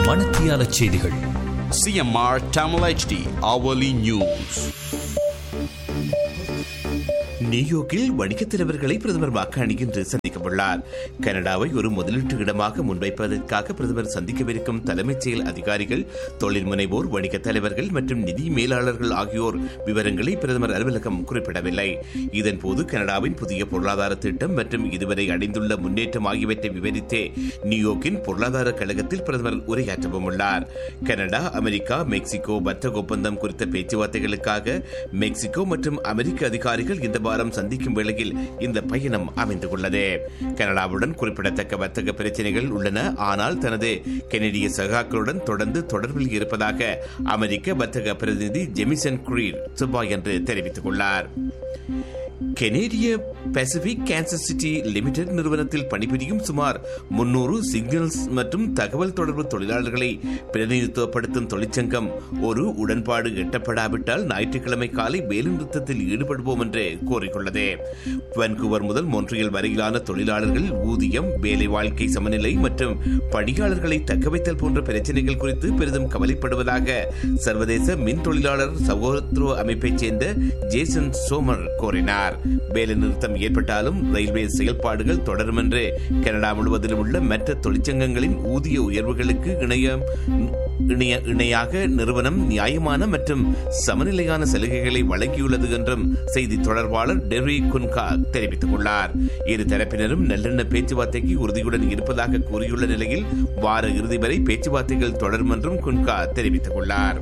மணத்தியால செய்திகள் CMR Tamil HD hourly news. நியூயார்க்கில் வணிகத் தலைவர்களை பிரதமர் வாக்காளி இன்று சந்திக்க உள்ளார் கனடாவை ஒரு முதலீட்டு இடமாக முன்வைப்பதற்காக பிரதமர் சந்திக்கவிருக்கும் தலைமைச் செயல் அதிகாரிகள் தொழில் முனைவோர் வணிகத் தலைவர்கள் மற்றும் நிதி மேலாளர்கள் ஆகியோர் விவரங்களை பிரதமர் அலுவலகம் குறிப்பிடவில்லை இதன்போது கனடாவின் புதிய பொருளாதார திட்டம் மற்றும் இதுவரை அடைந்துள்ள முன்னேற்றம் ஆகியவற்றை விவரித்தே நியூயார்க்கின் பொருளாதார கழகத்தில் பிரதமர் உரையாற்றவும் உள்ளார் கனடா அமெரிக்கா மெக்சிகோ வர்த்தக ஒப்பந்தம் குறித்த பேச்சுவார்த்தைகளுக்காக மெக்சிகோ மற்றும் அமெரிக்க அதிகாரிகள் இந்த வாரம் சந்திக்கும் வேளையில் இந்த பயணம் அமைந்துள்ளது கனடாவுடன் குறிப்பிடத்தக்க வர்த்தக பிரச்சனைகள் உள்ளன ஆனால் தனது கெனடிய சகாக்களுடன் தொடர்ந்து தொடர்பில் இருப்பதாக அமெரிக்க வர்த்தக பிரதிநிதி ஜெமிசன் குரீர் செவ்வாய் என்று தெரிவித்துள்ளார் கெனேடிய பசிபிக் கேன்சர் சிட்டி லிமிடெட் நிறுவனத்தில் பணிபுரியும் சுமார் முன்னூறு சிக்னல்ஸ் மற்றும் தகவல் தொடர்பு தொழிலாளர்களை பிரதிநிதித்துவப்படுத்தும் தொழிற்சங்கம் ஒரு உடன்பாடு எட்டப்படாவிட்டால் ஞாயிற்றுக்கிழமை காலை வேலைநிறுத்தத்தில் ஈடுபடுவோம் என்று கோரியுள்ளது வான்கூவர் முதல் மொன்றியல் வரையிலான தொழிலாளர்கள் ஊதியம் வேலை வாழ்க்கை சமநிலை மற்றும் பணியாளர்களை தக்கவைத்தல் போன்ற பிரச்சனைகள் குறித்து பெரிதும் கவலைப்படுவதாக சர்வதேச மின் தொழிலாளர் சகோதரத்துவ அமைப்பைச் சேர்ந்த ஜேசன் சோமர் கூறினார் வேலை நிறுத்தம் ஏற்பட்டாலும் ரயில்வே செயல்பாடுகள் தொடரும் என்று கனடா முழுவதிலும் உள்ள மற்ற தொழிற்சங்கங்களின் ஊதிய உயர்வுகளுக்கு இணைய இணைய இணையாக நிறுவனம் நியாயமான மற்றும் சமநிலையான சலுகைகளை வழங்கியுள்ளது என்றும் செய்தி தொடர்பாளர் டெர்ரி குன்கா தெரிவித்துள்ளார் இரு தரப்பினரும் நல்லெண்ண பேச்சுவார்த்தைக்கு உறுதியுடன் இருப்பதாக கூறியுள்ள நிலையில் வார இறுதி வரை பேச்சுவார்த்தைகள் தொடரும் என்றும் குன்கா தெரிவித்துள்ளார்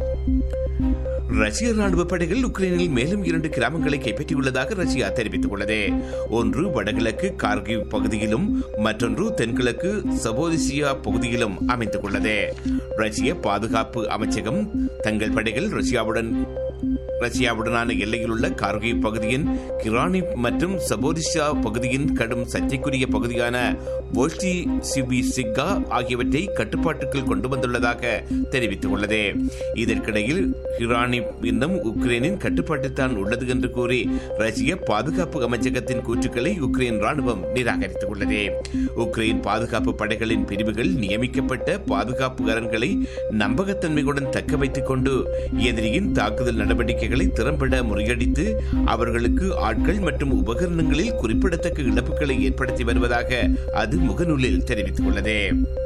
ரஷ்ய ராணுவ படைகள் உக்ரைனில் மேலும் இரண்டு கிராமங்களை கைப்பற்றியுள்ளதாக ரஷ்யா தெரிவித்துள்ளது ஒன்று வடகிழக்கு கார்கிவ் பகுதியிலும் மற்றொன்று தென்கிழக்கு சபோதிசியா பகுதியிலும் அமைந்துள்ளது ரஷ்ய பாதுகாப்பு அமைச்சகம் தங்கள் படைகள் ரஷ்யாவுடன் ரஷ்யாவுடனான எல்லையில் உள்ள கார்கிவ் பகுதியின் கிரானி மற்றும் சபோரிஷா பகுதியின் கடும் சர்ச்சைக்குரிய பகுதியான போஸ்டி சிபி சிக்கா ஆகியவற்றை கட்டுப்பாட்டுக்குள் கொண்டு வந்துள்ளதாக தெரிவித்துள்ளது இதற்கிடையில் ஹிரானி இன்னும் உக்ரைனின் கட்டுப்பாட்டில் தான் உள்ளது என்று கூறி ரஷ்ய பாதுகாப்பு அமைச்சகத்தின் கூற்றுக்களை உக்ரைன் ராணுவம் நிராகரித்துள்ளது உக்ரைன் பாதுகாப்பு படைகளின் பிரிவுகள் நியமிக்கப்பட்ட பாதுகாப்பு அரண்களை நம்பகத்தன்மையுடன் தக்க வைத்துக் கொண்டு எதிரியின் தாக்குதல் நடவடிக்கைகளை திறம்பட முறியடித்து அவர்களுக்கு ஆட்கள் மற்றும் உபகரணங்களில் குறிப்பிடத்தக்க இழப்புகளை ஏற்படுத்தி வருவதாக அது முகநூலில் தெரிவித்துள்ளது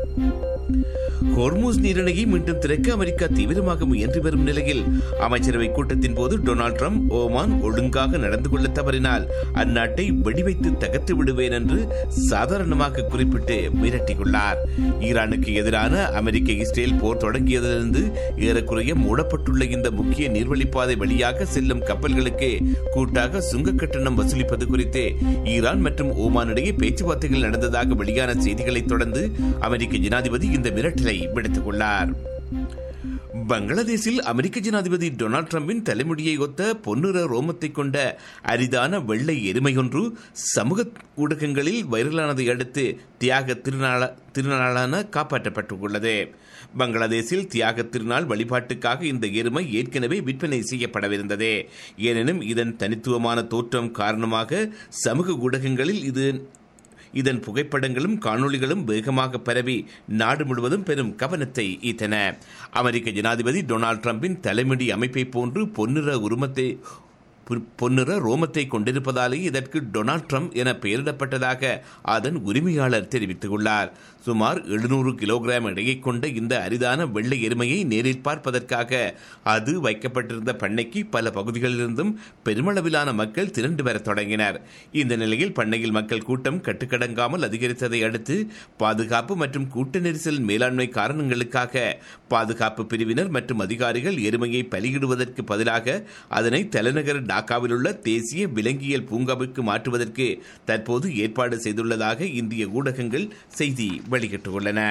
ஹோர்மூஸ் நீரிணையை மீண்டும் திறக்க அமெரிக்கா தீவிரமாக முயன்று வரும் நிலையில் அமைச்சரவை கூட்டத்தின் போது டொனால்ட் ட்ரம்ப் ஓமான் ஒழுங்காக நடந்து கொள்ள தவறினால் அந்நாட்டை வெடிவைத்து தகர்த்து விடுவேன் என்று சாதாரணமாக குறிப்பிட்டு மிரட்டியுள்ளார் ஈரானுக்கு எதிரான அமெரிக்க இஸ்ரேல் போர் தொடங்கியதிலிருந்து ஏறக்குறைய மூடப்பட்டுள்ள இந்த முக்கிய நீர்வழிப்பாதை வழியாக செல்லும் கப்பல்களுக்கு கூட்டாக சுங்க கட்டணம் வசூலிப்பது குறித்து ஈரான் மற்றும் ஓமான் இடையே பேச்சுவார்த்தைகள் நடந்ததாக வெளியான செய்திகளைத் தொடர்ந்து அமெரிக்க ஜனாதிபதி இந்த மிரட்டலை விடுத்துள்ளார் பங்களாதேஷில் அமெரிக்க ஜனாதிபதி டொனால்ட் ட்ரம்பின் தலைமுடியை ஒத்த பொன்னிற ரோமத்தை கொண்ட அரிதான வெள்ளை எருமையொன்று சமூக ஊடகங்களில் வைரலானதை அடுத்து தியாக திருநாள திருநாளான காப்பாற்றப்பட்டுள்ளது பங்களாதேஷில் தியாக திருநாள் வழிபாட்டுக்காக இந்த எருமை ஏற்கனவே விற்பனை செய்யப்படவிருந்தது எனினும் இதன் தனித்துவமான தோற்றம் காரணமாக சமூக ஊடகங்களில் இது இதன் புகைப்படங்களும் காணொளிகளும் வேகமாக பரவி நாடு முழுவதும் பெரும் கவனத்தை ஈர்த்தன அமெரிக்க ஜனாதிபதி டொனால்ட் ட்ரம்பின் தலைமுடி அமைப்பை போன்று பொன்னிற உருமத்தை பொன்னிற ரோமத்தை கொண்டிருப்பதாலே இதற்கு டொனால்ட் ட்ரம்ப் என பெயரிடப்பட்டதாக அதன் உரிமையாளர் தெரிவித்துள்ளார் சுமார் எழுநூறு கிலோகிராம் எடையை கொண்ட இந்த அரிதான வெள்ளை எருமையை நேரில் பார்ப்பதற்காக அது வைக்கப்பட்டிருந்த பண்ணைக்கு பல பகுதிகளிலிருந்தும் பெருமளவிலான மக்கள் திரண்டு வர தொடங்கினர் இந்த நிலையில் பண்ணையில் மக்கள் கூட்டம் கட்டுக்கடங்காமல் அதிகரித்ததை அடுத்து பாதுகாப்பு மற்றும் கூட்ட நெரிசல் மேலாண்மை காரணங்களுக்காக பாதுகாப்பு பிரிவினர் மற்றும் அதிகாரிகள் எருமையை பலியிடுவதற்கு பதிலாக அதனை தலைநகர் டாக்காவில் உள்ள தேசிய விலங்கியல் பூங்காவிற்கு மாற்றுவதற்கு தற்போது ஏற்பாடு செய்துள்ளதாக இந்திய ஊடகங்கள் செய்தி வெளியிட்டுள்ளன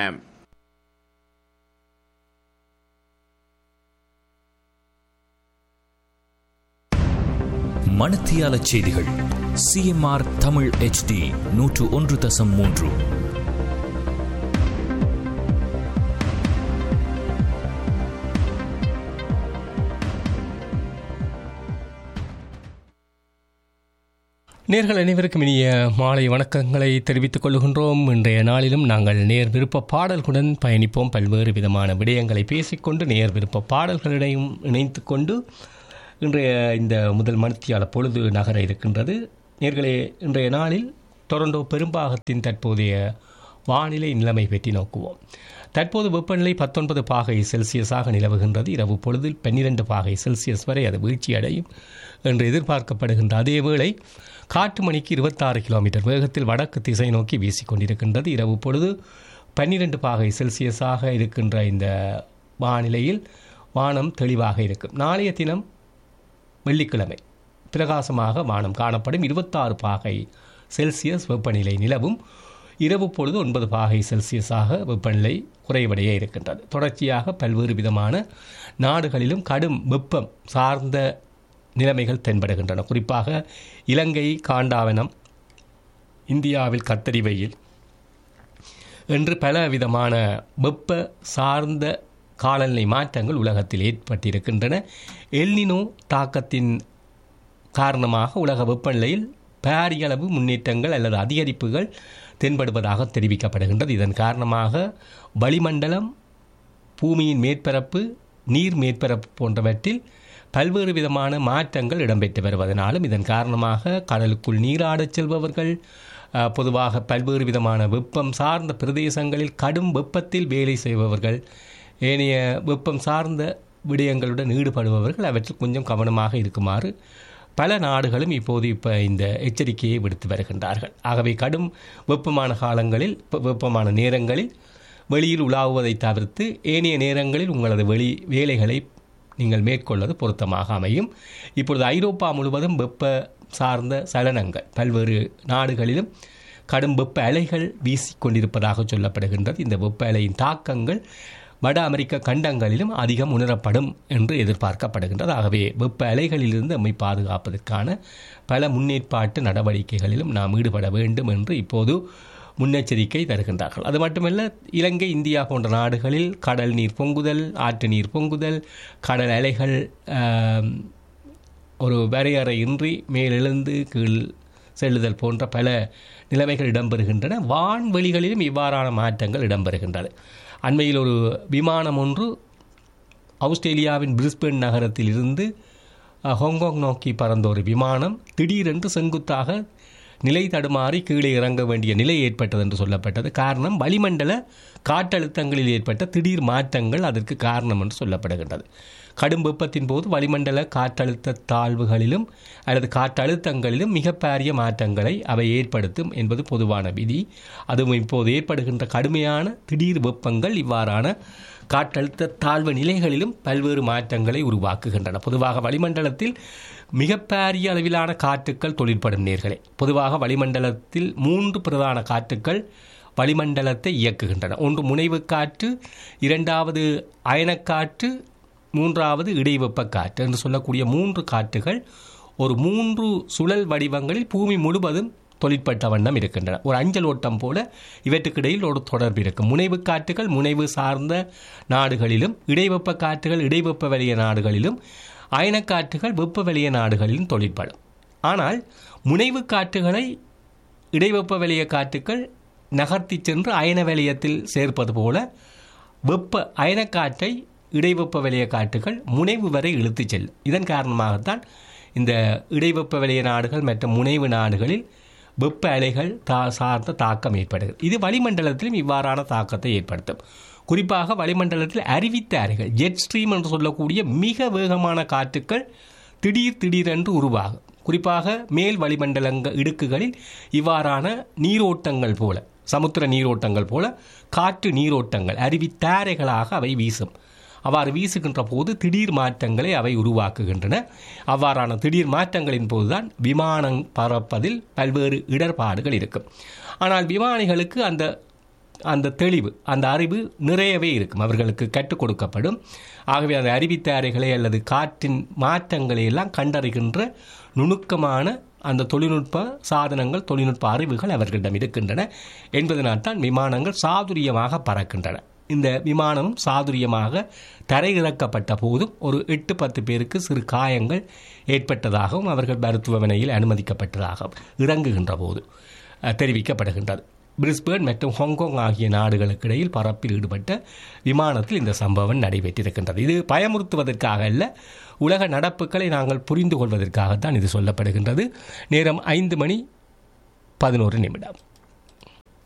மணத்தியால செய்திகள் சிஎம்ஆர் தமிழ் ஹெச்டி நூற்று ஒன்று தசம் மூன்று நேர்கள் அனைவருக்கும் இனிய மாலை வணக்கங்களை தெரிவித்துக் கொள்கின்றோம் இன்றைய நாளிலும் நாங்கள் நேர் விருப்ப பாடல்களுடன் பயணிப்போம் பல்வேறு விதமான விடயங்களை பேசிக்கொண்டு நேர் விருப்ப பாடல்களிடையும் இணைத்து கொண்டு இன்றைய இந்த முதல் மணித்தியால பொழுது நகர இருக்கின்றது நேர்களே இன்றைய நாளில் டொரண்டோ பெரும்பாகத்தின் தற்போதைய வானிலை நிலைமை பற்றி நோக்குவோம் தற்போது வெப்பநிலை பத்தொன்பது பாகை செல்சியஸாக நிலவுகின்றது இரவு பொழுதில் பன்னிரண்டு பாகை செல்சியஸ் வரை அது வீழ்ச்சி அடையும் என்று எதிர்பார்க்கப்படுகின்ற அதேவேளை காற்று மணிக்கு இருபத்தாறு கிலோமீட்டர் வேகத்தில் வடக்கு திசை நோக்கி வீசிக்கொண்டிருக்கின்றது இரவு பொழுது பன்னிரண்டு பாகை செல்சியஸாக இருக்கின்ற இந்த வானிலையில் வானம் தெளிவாக இருக்கும் நாளைய தினம் வெள்ளிக்கிழமை பிரகாசமாக வானம் காணப்படும் இருபத்தாறு பாகை செல்சியஸ் வெப்பநிலை நிலவும் இரவு பொழுது ஒன்பது பாகை செல்சியஸாக வெப்பநிலை குறைவடைய இருக்கின்றது தொடர்ச்சியாக பல்வேறு விதமான நாடுகளிலும் கடும் வெப்பம் சார்ந்த நிலைமைகள் தென்படுகின்றன குறிப்பாக இலங்கை காண்டாவனம் இந்தியாவில் கத்தரி வெயில் என்று பல விதமான வெப்ப சார்ந்த காலநிலை மாற்றங்கள் உலகத்தில் ஏற்பட்டிருக்கின்றன எல்னினோ தாக்கத்தின் காரணமாக உலக வெப்பநிலையில் பாரிய அளவு முன்னேற்றங்கள் அல்லது அதிகரிப்புகள் தென்படுவதாக தெரிவிக்கப்படுகின்றது இதன் காரணமாக வளிமண்டலம் பூமியின் மேற்பரப்பு நீர் மேற்பரப்பு போன்றவற்றில் பல்வேறு விதமான மாற்றங்கள் இடம்பெற்று வருவதனாலும் இதன் காரணமாக கடலுக்குள் நீராடச் செல்பவர்கள் அஹ், பொதுவாக பல்வேறு விதமான வெப்பம் சார்ந்த பிரதேசங்களில் கடும் வெப்பத்தில் வேலை செய்பவர்கள் ஏனைய வெப்பம் சார்ந்த விடயங்களுடன் ஈடுபடுபவர்கள் அவற்றில் கொஞ்சம் கவனமாக இருக்குமாறு பல நாடுகளும் இப்போது இப்போ இந்த எச்சரிக்கையை விடுத்து வருகின்றார்கள் ஆகவே கடும் வெப்பமான காலங்களில் வெ- வெப்பமான நேரங்களில் வெளியில் உலாவுவதை தவிர்த்து ஏனைய நேரங்களில் உங்களது வெளி வேலைகளை நீங்கள் மேற்கொள்வது பொருத்தமாக அமையும் இப்பொழுது ஐரோப்பா முழுவதும் வெப்ப சார்ந்த சலனங்கள் பல்வேறு நாடுகளிலும் கடும் வெப்ப அலைகள் வீசிக்கொண்டிருப்பதாக சொல்லப்படுகின்றது இந்த வெப்ப அலையின் தாக்கங்கள் வட அமெரிக்க கண்டங்களிலும் அதிகம் உணரப்படும் என்று எதிர்பார்க்கப்படுகின்றது ஆகவே வெப்ப அலைகளிலிருந்து நம்மை பாதுகாப்பதற்கான பல முன்னேற்பாட்டு நடவடிக்கைகளிலும் நாம் ஈடுபட வேண்டும் என்று இப்போது முன்னெச்சரிக்கை தருகின்றார்கள் அது மட்டுமல்ல இலங்கை இந்தியா போன்ற நாடுகளில் கடல் நீர் பொங்குதல் ஆற்று நீர் பொங்குதல் கடல் அலைகள் ஆம், ஒரு வரையறையின்றி மேலெழுந்து கீழ் செல்லுதல் போன்ற பல நிலைமைகள் இடம்பெறுகின்றன வான்வெளிகளிலும் இவ்வாறான மாற்றங்கள் இடம்பெறுகின்றன அண்மையில் ஒரு விமானம் ஒன்று ஆஸ்திரேலியாவின் பிரிஸ்பேன் நகரத்தில் இருந்து அஹ், ஹாங்காங் நோக்கி பறந்த ஒரு விமானம் திடீரென்று செங்குத்தாக நிலை தடுமாறி கீழே இறங்க வேண்டிய நிலை ஏற்பட்டது என்று சொல்லப்பட்டது காரணம் வளிமண்டல காற்றழுத்தங்களில் ஏற்பட்ட திடீர் மாற்றங்கள் அதற்கு காரணம் என்று சொல்லப்படுகின்றது கடும் வெப்பத்தின் போது வளிமண்டல காற்றழுத்த தாழ்வுகளிலும் அல்லது காற்றழுத்தங்களிலும் மிக பாரிய மாற்றங்களை அவை ஏற்படுத்தும் என்பது பொதுவான விதி அதுவும் இப்போது ஏற்படுகின்ற கடுமையான திடீர் வெப்பங்கள் இவ்வாறான காற்றழுத்த தாழ்வு நிலைகளிலும் பல்வேறு மாற்றங்களை உருவாக்குகின்றன பொதுவாக வளிமண்டலத்தில் மிகப்பெரிய அளவிலான காற்றுக்கள் தொழிற்படும் நேர்களே பொதுவாக வளிமண்டலத்தில் மூன்று பிரதான காற்றுக்கள் வளிமண்டலத்தை இயக்குகின்றன ஒன்று முனைவு காற்று இரண்டாவது அயனக்காற்று மூன்றாவது இடைவெப்ப காற்று என்று சொல்லக்கூடிய மூன்று காற்றுகள் ஒரு மூன்று சுழல் வடிவங்களில் பூமி முழுவதும் தொழிற்பட்ட வண்ணம் இருக்கின்றன ஒரு அஞ்சல் ஓட்டம் போல இவற்றுக்கிடையில் ஒரு தொடர்பு இருக்கும் முனைவு காற்றுகள் முனைவு சார்ந்த நாடுகளிலும் இடைவெப்ப காற்றுகள் இடைவெப்ப வலிய நாடுகளிலும் அயனக்காற்றுகள் வெப்ப வலிய நாடுகளிலும் தொழிற்படும் ஆனால் முனைவு காற்றுகளை இடைவெப்ப வலிய காற்றுகள் நகர்த்தி சென்று அயன வலயத்தில் சேர்ப்பது போல வெப்ப அயனக்காற்றை இடைவெப்ப வலய காற்றுகள் முனைவு வரை இழுத்துச் செல்லும் இதன் காரணமாகத்தான் இந்த இடைவெப்ப வலய நாடுகள் மற்றும் முனைவு நாடுகளில் வெப்ப அலைகள் தா சார்ந்த தாக்கம் ஏற்படுகிறது இது வளிமண்டலத்திலும் இவ்வாறான தாக்கத்தை ஏற்படுத்தும் குறிப்பாக வளிமண்டலத்தில் அறிவித்த அலைகள் ஜெட் ஸ்ட்ரீம் என்று சொல்லக்கூடிய மிக வேகமான காற்றுக்கள் திடீர் திடீரென்று உருவாகும் குறிப்பாக மேல் வளிமண்டலங்க இடுக்குகளில் இவ்வாறான நீரோட்டங்கள் போல சமுத்திர நீரோட்டங்கள் போல காற்று நீரோட்டங்கள் அருவித்தாரைகளாக அவை வீசும் அவ்வாறு வீசுகின்ற போது திடீர் மாற்றங்களை அவை உருவாக்குகின்றன அவ்வாறான திடீர் மாற்றங்களின் போதுதான் விமானம் பறப்பதில் பல்வேறு இடர்பாடுகள் இருக்கும் ஆனால் விமானிகளுக்கு அந்த அந்த தெளிவு அந்த அறிவு நிறையவே இருக்கும் அவர்களுக்கு கற்றுக் கொடுக்கப்படும் ஆகவே அந்த அறிவித்தாரைகளை அல்லது காற்றின் மாற்றங்களை எல்லாம் கண்டறிகின்ற நுணுக்கமான அந்த தொழில்நுட்ப சாதனங்கள் தொழில்நுட்ப அறிவுகள் அவர்களிடம் இருக்கின்றன என்பதனால் தான் விமானங்கள் சாதுரியமாக பறக்கின்றன இந்த விமானம் சாதுரியமாக தரையிறக்கப்பட்ட போதும் ஒரு எட்டு பத்து பேருக்கு சிறு காயங்கள் ஏற்பட்டதாகவும் அவர்கள் மருத்துவமனையில் அனுமதிக்கப்பட்டதாகவும் இறங்குகின்ற போது அஹ், தெரிவிக்கப்படுகின்றது பிரிஸ்பேர்ன் மற்றும் ஹாங்காங் ஆகிய நாடுகளுக்கு இடையில் பறப்பில் ஈடுபட்ட விமானத்தில் இந்த சம்பவம் நடைபெற்றிருக்கின்றது இது பயமுறுத்துவதற்காக அல்ல உலக நடப்புகளை நாங்கள் புரிந்து கொள்வதற்காகத்தான் இது சொல்லப்படுகின்றது நேரம் ஐந்து மணி பதினோரு நிமிடம்